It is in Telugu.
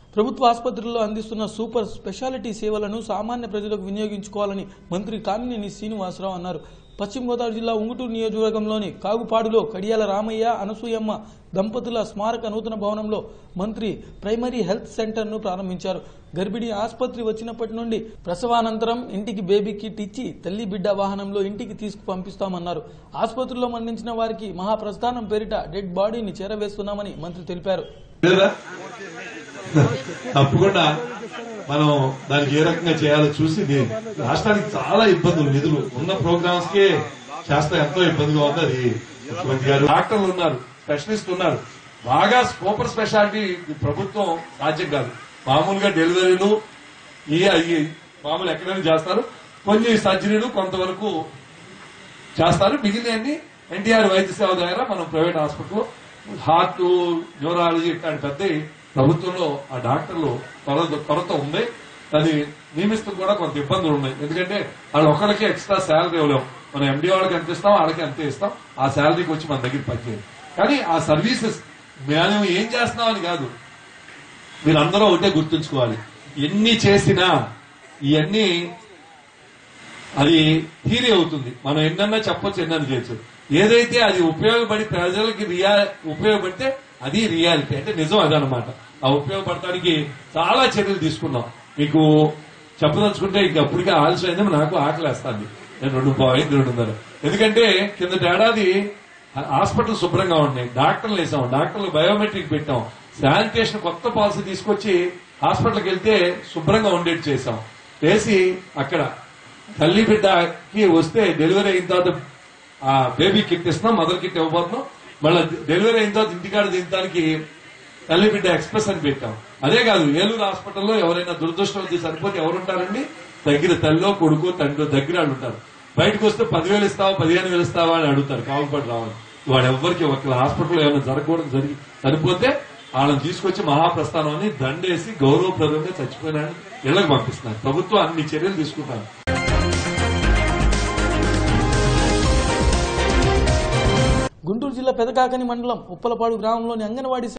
ప్రభుత్వ ఆసుపత్రుల్లో అందిస్తున్న సూపర్ స్పెషాలిటీ సేవలను సామాన్య ప్రజలకు వినియోగించుకోవాలని మంత్రి కామినేని శ్రీనివాసరావు అన్నారు పశ్చిమ గోదావరి జిల్లా ఉంగుటూరు నియోజకవర్గంలోని కాగుపాడులో కడియాల రామయ్య అనసూయమ్మ దంపతుల స్మారక నూతన భవనంలో మంత్రి ప్రైమరీ హెల్త్ సెంటర్ను ప్రారంభించారు గర్భిణీ ఆసుపత్రి వచ్చినప్పటి నుండి ప్రసవానంతరం ఇంటికి బేబీ కిట్ ఇచ్చి తల్లి బిడ్డ వాహనంలో ఇంటికి తీసుకు పంపిస్తామన్నారు ఆసుపత్రిలో మరణించిన వారికి మహాప్రస్థానం పేరిట డెడ్ బాడీని చేరవేస్తున్నామని మంత్రి తెలిపారు లేదా తప్పకుండా మనం దానికి ఏ రకంగా చేయాలో చూసి దీన్ని రాష్ట్రానికి చాలా ఇబ్బందులు నిధులు ఉన్న ప్రోగ్రామ్స్ కే చేస్తా ఎంతో ఇబ్బందిగా ఉంది అది ముఖ్యమంత్రి గారు డాక్టర్లు ఉన్నారు స్పెషలిస్ట్ ఉన్నారు బాగా సూపర్ స్పెషాలిటీ ఈ ప్రభుత్వం సాధ్యం కాదు మామూలుగా డెలివరీలు ఈ అవి మామూలు ఎక్కడైనా చేస్తారు కొన్ని సర్జరీలు కొంతవరకు చేస్తారు మిగిలినన్ని ఎన్టీఆర్ వైద్య సేవ ద్వారా మనం ప్రైవేట్ హాస్పిటల్ హార్ట్ న్యూరాలజీ ఇట్లాంటి పెద్ద ప్రభుత్వంలో ఆ డాక్టర్లు కొరత కొరత ఉంది అది నియమిస్తూ కూడా కొంత ఇబ్బందులు ఉన్నాయి ఎందుకంటే వాళ్ళు ఒకరికి ఎక్స్ట్రా శాలరీ ఇవ్వలేం మనం ఎండి వాళ్ళకి ఎంత ఇస్తాం వాళ్ళకి అంతే ఇస్తాం ఆ శాలరీకి వచ్చి మన దగ్గర పనిచేయదు కానీ ఆ సర్వీసెస్ మేము ఏం చేస్తున్నామని కాదు మీరందరూ ఒకటే గుర్తుంచుకోవాలి ఎన్ని చేసినా ఇవన్నీ అది థీరీ అవుతుంది మనం ఎన్నన్నా చెప్పొచ్చు ఎన్నన్నా చేయొచ్చు ఏదైతే అది ఉపయోగపడి ప్రజలకి రియా ఉపయోగపడితే అది రియాలిటీ అంటే నిజం అదనమాట ఆ ఉపయోగపడటానికి చాలా చర్యలు తీసుకున్నాం మీకు చెప్పదలుచుకుంటే ఇంక అప్పటికే ఆలస్యమైంది నాకు ఆకలేస్తాంది నేను రెండు పాయింట్ రెండున్నర ఎందుకంటే కిందటి ఏడాది హాస్పిటల్ శుభ్రంగా ఉన్నాయి డాక్టర్లు వేసాం డాక్టర్లు బయోమెట్రిక్ పెట్టాం శానిటేషన్ కొత్త పాలసీ తీసుకొచ్చి హాస్పిటల్కి వెళ్తే శుభ్రంగా ఉండేది చేసాం చేసి అక్కడ తల్లి బిడ్డకి వస్తే డెలివరీ అయిన తర్వాత ఆ బేబీ కిట్ ఇస్తున్నాం మదర్ కిట్ ఇవ్వబోతున్నాం మళ్ళీ డెలివరీ అయిన తర్వాత ఇంటికాడ దించడానికి తల్లి బిడ్డ ఎక్స్ప్రెస్ అని పెట్టాం అదే కాదు ఏలూరు హాస్పిటల్లో ఎవరైనా దురదృష్టం సరిపోతే ఎవరుంటారండి దగ్గర తల్లిలో కొడుకు తండ్రి దగ్గర వాళ్ళు ఉంటారు బయటకు వస్తే పదివేలు ఇస్తావా పదిహేను వేలు ఇస్తావా అని అడుగుతారు కావుపడి రావాలి వాడు ఎవ్వరికి ఒక హాస్పిటల్లో ఏమైనా జరగకూడదు జరిగి చనిపోతే వాళ్ళని తీసుకొచ్చి మహాప్రస్థానం అని దండేసి గౌరవప్రదంగా చచ్చిపోయిన ఇళ్లకు పంపిస్తున్నారు ప్రభుత్వం అన్ని చర్యలు తీసుకుంటారు గుంటూరు జిల్లా పెదకాకని మండలం ఉప్పలపాడు గ్రామంలోని అంగన్వాడీ